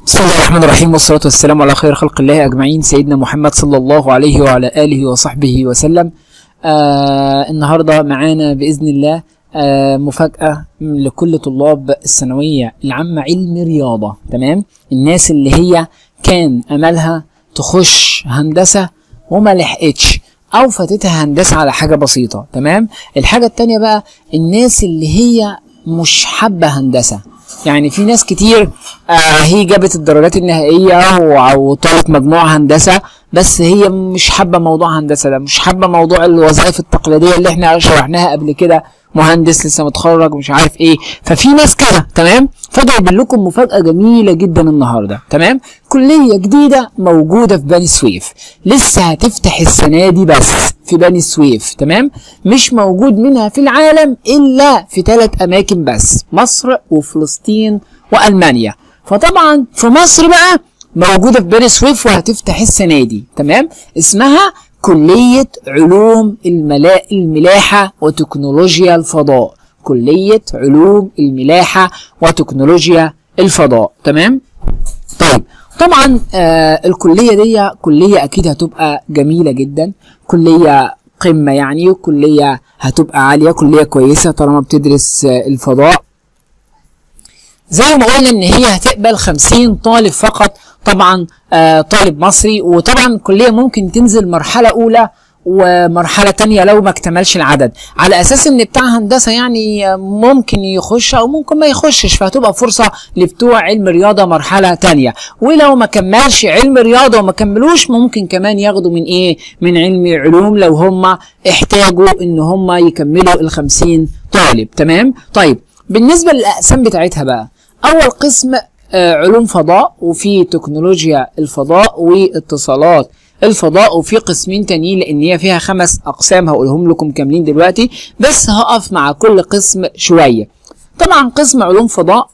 بسم الله الرحمن الرحيم والصلاة والسلام على خير خلق الله أجمعين سيدنا محمد صلى الله عليه وعلى آله وصحبه وسلم آه النهاردة معانا بإذن الله آه مفاجأة لكل طلاب الثانوية العامة علم رياضة تمام الناس اللي هي كان أملها تخش هندسة وما لحقتش أو فاتتها هندسة على حاجة بسيطة تمام الحاجة التانية بقى الناس اللي هي مش حابة هندسة يعني في ناس كتير آه هي جابت الدرجات النهائية و- وطالت مجموعة هندسة بس هي مش حابة موضوع هندسة ده مش حابة موضوع الوظائف التقليدية اللي احنا شرحناها قبل كده مهندس لسه متخرج مش عارف ايه ففي ناس كده تمام فجايب لكم مفاجأة جميلة جدا النهاردة تمام كلية جديدة موجودة في بني سويف لسه هتفتح السنة دي بس في بني سويف تمام مش موجود منها في العالم إلا في ثلاث أماكن بس مصر وفلسطين وألمانيا فطبعا في مصر بقى موجودة في بني سويف وهتفتح السنة دي تمام اسمها كلية علوم الملا... الملاحة وتكنولوجيا الفضاء كلية علوم الملاحة وتكنولوجيا الفضاء تمام طيب طبعا آه الكلية دي كلية أكيد هتبقى جميلة جدا كلية قمة يعني كلية هتبقى عالية كلية كويسة طالما بتدرس آه الفضاء زي ما قلنا ان هي هتقبل 50 طالب فقط طبعا آه طالب مصري وطبعا الكليه ممكن تنزل مرحله اولى ومرحله تانية لو ما اكتملش العدد على اساس ان بتاع هندسه يعني آه، ممكن يخش او ممكن ما يخشش فهتبقى فرصه لبتوع علم رياضه مرحله تانية ولو ما كملش علم رياضه وما كملوش ممكن كمان ياخدوا من ايه من علم علوم لو هم احتاجوا ان هم يكملوا ال 50 طالب تمام طيب بالنسبه للاقسام بتاعتها بقى اول قسم آه، علوم فضاء وفي تكنولوجيا الفضاء واتصالات الفضاء وفي قسمين تانيين لان هي فيها خمس اقسام هقولهم لكم كاملين دلوقتي بس هقف مع كل قسم شويه طبعا قسم علوم فضاء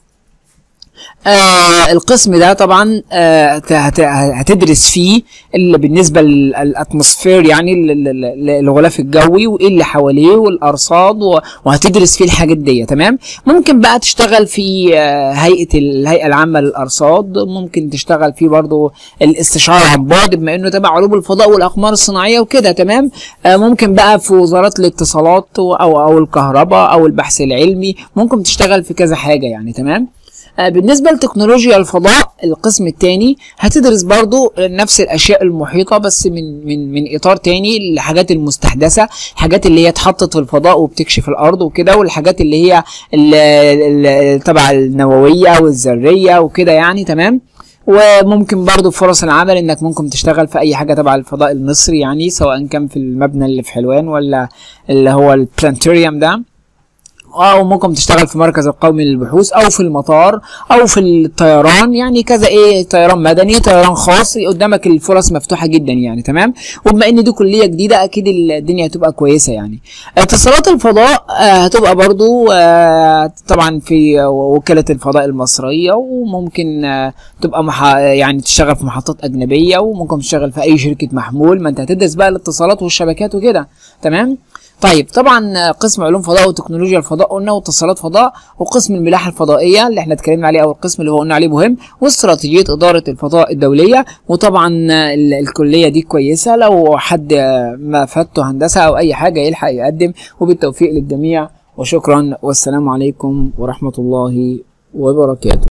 آه القسم ده طبعا آه هت- هت- هتدرس فيه اللي بالنسبه للاتموسفير يعني ال- ال- ال- الغلاف الجوي وايه اللي حواليه والارصاد و- وهتدرس فيه الحاجات دي تمام ممكن بقى تشتغل في آه هيئه الهيئه العامه للارصاد ممكن تشتغل فيه برضو الاستشاره عن بعد بما انه تبع علوم الفضاء والاقمار الصناعيه وكده تمام آه ممكن بقى في وزارات الاتصالات و- او او الكهرباء او البحث العلمي ممكن تشتغل في كذا حاجه يعني تمام آه، بالنسبة لتكنولوجيا الفضاء القسم الثاني هتدرس برضو نفس الأشياء المحيطة بس من من من إطار تاني الحاجات المستحدثة الحاجات اللي هي اتحطت في الفضاء وبتكشف الأرض وكده والحاجات اللي هي ال- ال- تبع النووية والذرية وكده يعني تمام وممكن برضو فرص العمل انك ممكن تشتغل في اي حاجه تبع الفضاء المصري يعني سواء كان في المبنى اللي في حلوان ولا اللي هو البلانتوريوم ده او ممكن تشتغل في مركز القومي للبحوث او في المطار او في الطيران يعني كذا ايه طيران مدني طيران خاص قدامك الفرص مفتوحه جدا يعني تمام وبما ان دي كليه جديده اكيد الدنيا هتبقى كويسه يعني اتصالات الفضاء آه، هتبقى برضو آه، طبعا في وكاله الفضاء المصريه وممكن آه، تبقى مح... يعني تشتغل في محطات اجنبيه وممكن تشتغل في اي شركه محمول ما انت هتدرس بقى الاتصالات والشبكات وكده تمام طيب طبعا قسم علوم فضاء وتكنولوجيا الفضاء قلنا واتصالات فضاء وقسم الملاحه الفضائيه اللي احنا اتكلمنا عليه اول قسم اللي هو قلنا عليه مهم واستراتيجيه اداره الفضاء الدوليه وطبعا ال- الكليه دي كويسه لو حد ما فاته هندسه او اي حاجه يلحق يقدم وبالتوفيق للجميع وشكرا والسلام عليكم ورحمه الله وبركاته